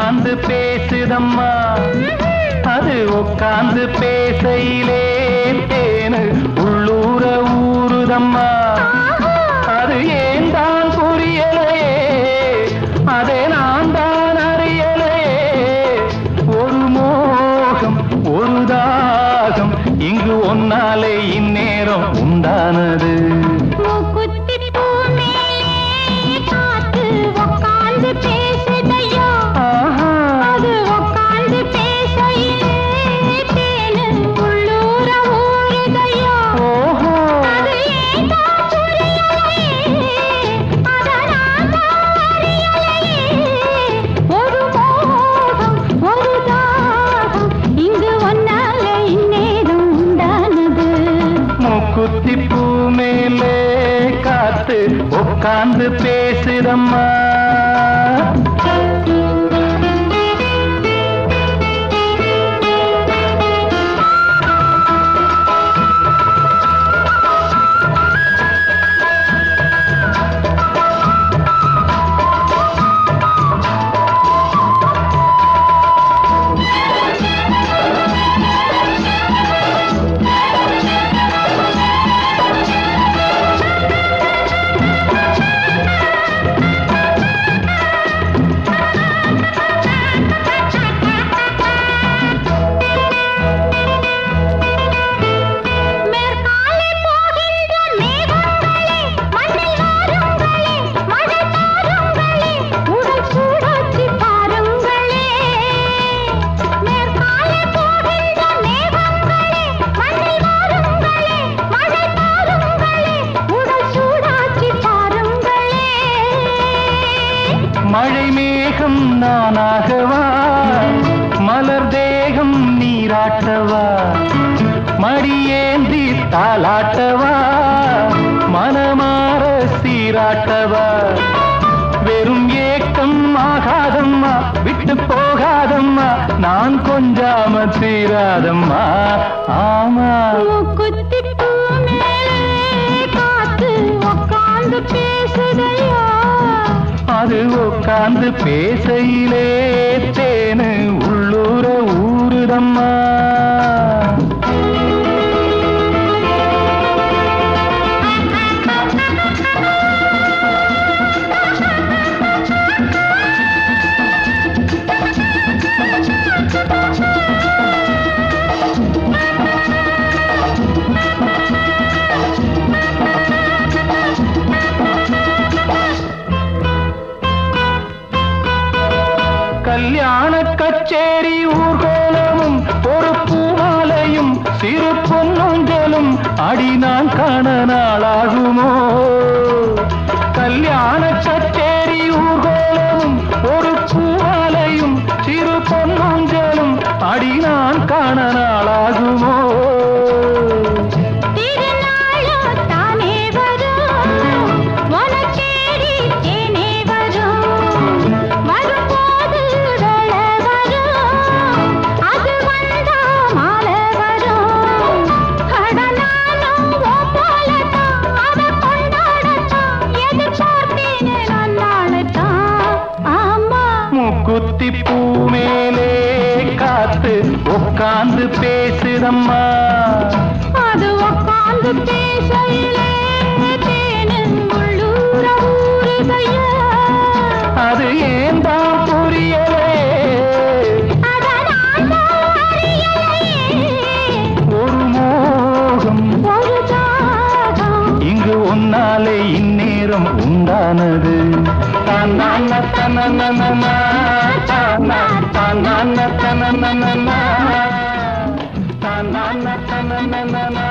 உட்கார்ந்து பேசுதம்மா அது உட்கார்ந்து பேசையிலே தேனு உள்ளூர ஊறுதம்மா அது ஏன் தான் புரியலையே அதை நான் தான் அறியலையே ஒரு மோகம் ஒரு தாகம் இங்கு ஒன்னாலே இந்நேரம் உண்டானது மூக்குத்தி பூ மேலே காத்து உக்காந்து பேசுதையா ஆஹா அது உக்காந்து பேசையிலே தேனு உள்ளூர ஊறுதையா ஓஹோ அது ஏன் தான் புரியலையே அத நான் தான் அறியலையே ஒரு மோகம் ஒரு தாகம் இங்கு ஒன்னாலே இந்நேரம் உண்டானது மூக்குத்தி பூ மேலே காத்து உட்கார்ந்து பேசுதம்மா மேற்காலே போகின்ற மேகங்களே மண்ணில் வாருங்களே மழை தாருங்களே உடல் சூடாச்சி பாருங்களே மேற்காலே போகின்ற மேகங்களே மண்ணில் வாருங்களே மழை தாருங்களே உடல் சூடாச்சி பாருங்களே மழை மேகம் நானாகவா மலர் தேகம் நீராட்டவா மடியேந்தி தாளாட்டவா மனமாற சீராட்டவா வெறும் ஏக்கம் ஆகாதம்மா விட்டு போகாதம்மா நான் கொஞ்சாம தீராதம்மா ஆமா மூக்குத்தி பூ மேலே காத்து உக்காந்து பேசுதையா அது உட்கார்ந்து பேசையிலே தேனு உள்ளூர ஊருதம்மா கல்யாண கச்சேரி ஊர்கோலமும் ஒரு பூமாலையும் சிறு பொன்னொஞ்சலும் அடி நான் காண நாளாகுமோ கல்யாண கச்சேரி ஊர்கோலமும் ஒரு பூமாலையும் சிறு பொன்னொஞ்சலும் அடி நான் காண நாளாகுமோ திருநாளோ தானே வரும் உனக்கேடி தேனே வரும் வரும்போது வேளை வரும் அது வந்தா மாலை வரும் கடனாலும் உன் போலத்தான் அதை கொண்டாடத்தான் எதிர்பார்த்தேனே நான் நாளைத்தான் ஆமா முக்குத்தி பூ மேலே காத்து உட்கார்ந்து பேசுதம்மா அது உக்காந்து பேசையிலே தேனு உள்ளூர ஊறுதையா அது ஏன் தான் புரியலே அத நான் தான் அறியலையே. ஒரு மோகம் ஒரு தாகம் இங்கு ஒன்னாலே இந்நேரம் உண்டானது தானான தனனனனா, தானா, தானான தனனனனா, தானான தனனனனா.